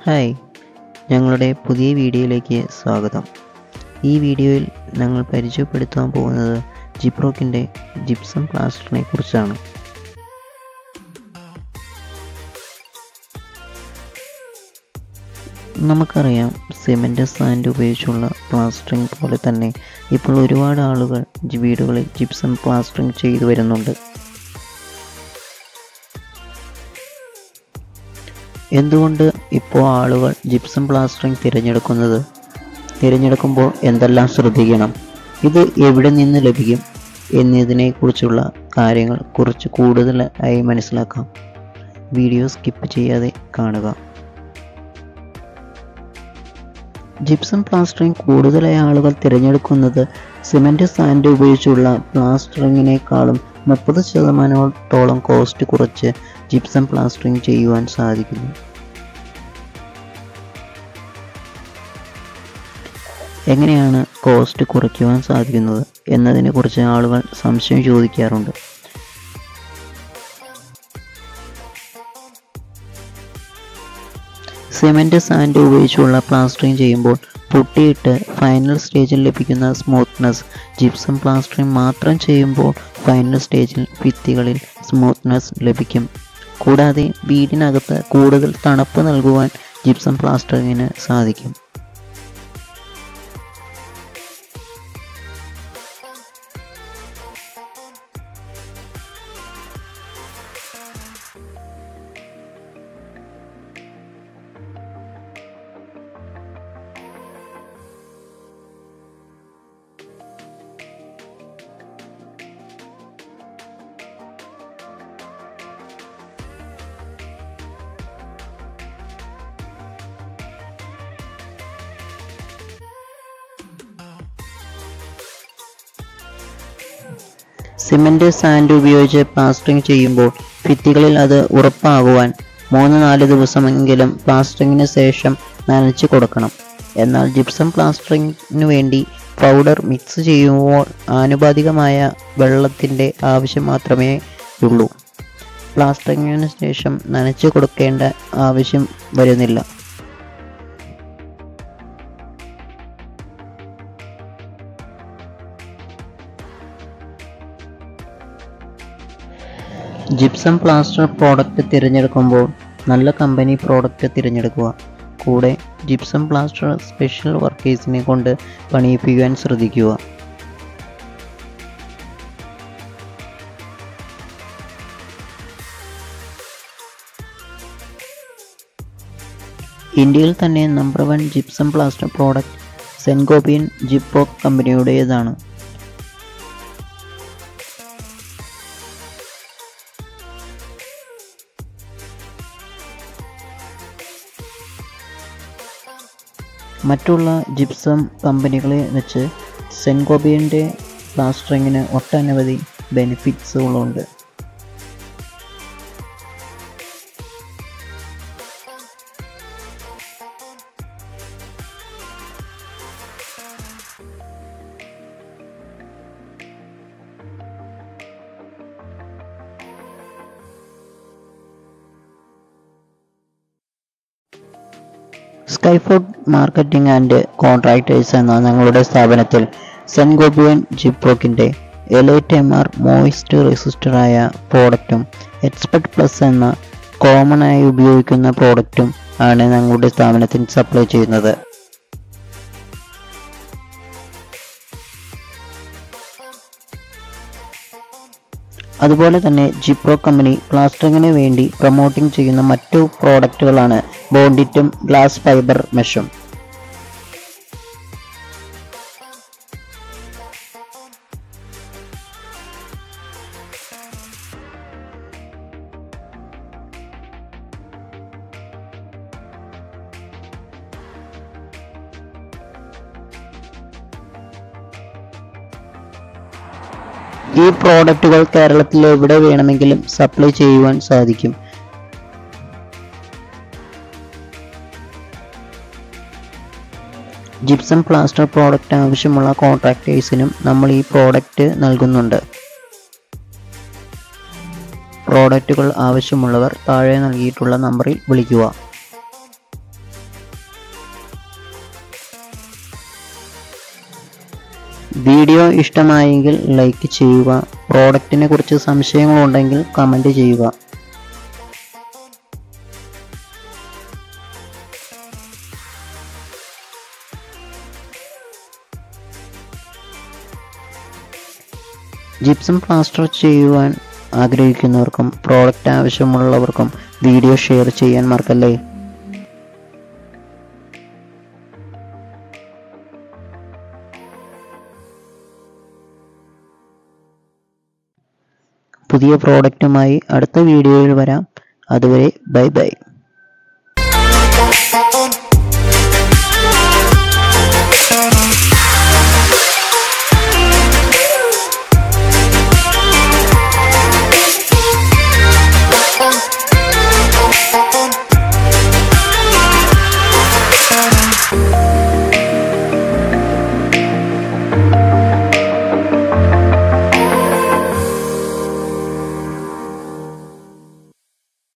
hi ഞങ്ങളുടെ പുതിയ വീഡിയോയിലേക്ക് സ്വാഗതം ഈ വീഡിയോയിൽ ഞങ്ങൾ പരിചയപ്പെടുത്താൻ പോകുന്നത് ജിപ്രോക്കിൻ്റെ ജിപ്സം പ്ലാസ്റ്ററിനെ കുറിച്ചാണ് നമുക്കറിയാം സിമൻറ്റ് സാൻഡ് ഉപയോഗിച്ചുള്ള പ്ലാസ്റ്ററിംഗ് പോലെ തന്നെ ഇപ്പോൾ ഒരുപാട് ആളുകൾ ജി- വീടുകളിൽ ജിപ്സം പ്ലാസ്റ്ററിംഗ് ചെയ്തു വരുന്നുണ്ട് എന്തുകൊണ്ട് ഇപ്പോൾ ആളുകൾ ജിപ്സം പ്ലാസ്റ്ററിംഗ് തിരഞ്ഞെടുക്കുന്നത് തിരഞ്ഞെടുക്കുമ്പോൾ എന്തെല്ലാം ശ്രദ്ധിക്കണം ഇത് എവിടെ നിന്ന് ലഭിക്കും എന്നതിനെക്കുറിച്ചുള്ള കാര്യങ്ങൾ കുറച്ച് കൂടുതലായി മനസ്സിലാക്കാം വീഡിയോ സ്കിപ്പ് ചെയ്യാതെ കാണുക ജിപ്സം പ്ലാസ്റ്ററിംഗ് കൂടുതലായി ആളുകൾ തിരഞ്ഞെടുക്കുന്നത് സിമൻറ്റ് സാൻഡ് ഉപയോഗിച്ചുള്ള പ്ലാസ്റ്ററിങ്ങിനേക്കാളും മുപ്പത് ശതമാനത്തോളം കോസ്റ്റ് കുറച്ച് ജിപ്സം പ്ലാസ്റ്ററിംഗ് ചെയ്യുവാൻ സാധിക്കുന്നു എങ്ങനെയാണ് കോസ്റ്റ് കുറയ്ക്കുവാൻ സാധിക്കുന്നത് എന്നതിനെക്കുറിച്ച് ആളുകൾ സംശയം ചോദിക്കാറുണ്ട് സിമൻറ്റ് സാൻഡ് ഉപയോഗിച്ചുള്ള പ്ലാസ്റ്ററിംഗ് ചെയ്യുമ്പോൾ പൊട്ടിയിട്ട് ഫൈനൽ സ്റ്റേജിൽ ലഭിക്കുന്ന സ്മൂത്ത്നെസ് ജിപ്സം പ്ലാസ്റ്ററിംഗ് മാത്രം ചെയ്യുമ്പോൾ ഫൈനൽ സ്റ്റേജിൽ ഭിത്തികളിൽ സ്മൂത്ത്നെസ് ലഭിക്കും കൂടാതെ വീടിനകത്ത് കൂടുതൽ തണുപ്പ് നൽകുവാൻ ജിപ്സം പ്ലാസ്റ്ററിങ്ങിന് സാധിക്കും സിമൻറ്റ് സാൻഡ് ഉപയോഗിച്ച് പ്ലാസ്റ്ററിംഗ് ചെയ്യുമ്പോൾ ഭിത്തികളിൽ അത് ഉറപ്പാകുവാൻ മൂന്ന് നാല് ദിവസമെങ്കിലും പ്ലാസ്റ്ററിങ്ങിന് ശേഷം നനച്ച് കൊടുക്കണം എന്നാൽ ജിപ്സം പ്ലാസ്റ്ററിങ്ങിന് വേണ്ടി പൗഡർ മിക്സ് ചെയ്യുമ്പോൾ ആനുപാതികമായ വെള്ളത്തിൻ്റെ ആവശ്യം മാത്രമേ ഉള്ളൂ പ്ലാസ്റ്ററിങ്ങിന് ശേഷം നനച്ച് കൊടുക്കേണ്ട ആവശ്യം വരുന്നില്ല ജിപ്സം പ്ലാസ്റ്റർ പ്രോഡക്റ്റ് തിരഞ്ഞെടുക്കുമ്പോൾ നല്ല കമ്പനി പ്രോഡക്റ്റ് തിരഞ്ഞെടുക്കുക കൂടെ ജിപ്സം പ്ലാസ്റ്റർ സ്പെഷ്യൽ വർക്കേഴ്സിനെ കൊണ്ട് പണിയിപ്പിക്കുവാൻ ശ്രദ്ധിക്കുക ഇന്ത്യയിൽ തന്നെ number one gypsum plaster product Saint Gobain Gyproc കമ്പനിയുടേതാണ് മറ്റുള്ള ജിപ്സം കമ്പനികളെ വെച്ച് സെൻകോബിയൻ്റെ പ്ലാസ്റ്ററിങ്ങിന് ഒട്ടനവധി ബെനിഫിറ്റ്സുകളുണ്ട് സ്കൈഫുഡ് മാർക്കറ്റിംഗ് ആൻഡ് കോൺട്രാക്ടേഴ്സ് എന്ന ഞങ്ങളുടെ സ്ഥാപനത്തിൽ സെൻഗോബിയൻ ജിപ്രോക്കിൻ്റെ എലൈറ്റ് എം ആർ മോയിസ്റ്റ് റെസിസ്റ്ററായ പ്രോഡക്റ്റും എക്സ്പെർട്ട് പ്ലസ് എന്ന കോമൺ ആയി ഉപയോഗിക്കുന്ന പ്രോഡക്റ്റും ആണ് ഞങ്ങളുടെ സ്ഥാപനത്തിൽ സപ്ലൈ ചെയ്യുന്നത് അതുപോലെ തന്നെ ജിപ്രോ കമ്പനി പ്ലാസ്റ്ററിങ്ങിന് വേണ്ടി പ്രൊമോട്ടിംഗ് ചെയ്യുന്ന മറ്റു പ്രോഡക്റ്റുകളാണ് ബോണ്ടിറ്റും ഗ്ലാസ് ഫൈബർ മെഷും ഈ പ്രോഡക്റ്റുകൾ കേരളത്തിൽ എവിടെ വേണമെങ്കിലും സപ്ലൈ ചെയ്യുവാൻ സാധിക്കും ജിപ്സം പ്ലാസ്റ്റർ പ്രോഡക്റ്റ് ആവശ്യമുള്ള കോൺട്രാക്ടേഴ്സിനും നമ്മൾ ഈ പ്രോഡക്റ്റ് നൽകുന്നുണ്ട് പ്രോഡക്റ്റുകൾ ആവശ്യമുള്ളവർ താഴെ നൽകിയിട്ടുള്ള നമ്പറിൽ വിളിക്കുക വീഡിയോ ഇഷ്ടമായെങ്കിൽ ലൈക്ക് ചെയ്യുക പ്രോഡക്റ്റിനെ കുറിച്ച് സംശയങ്ങളുണ്ടെങ്കിൽ കമൻറ്റ് ചെയ്യുക ജിപ്സം പ്ലാസ്റ്റർ ചെയ്യുവാൻ ആഗ്രഹിക്കുന്നവർക്കും പ്രോഡക്റ്റ് ആവശ്യമുള്ളവർക്കും വീഡിയോ ഷെയർ ചെയ്യാൻ മറക്കല്ലേ പുതിയ പ്രോഡക്റ്റുമായി അടുത്ത വീഡിയോയിൽ വരാം അതുവരെ ബൈ ബൈ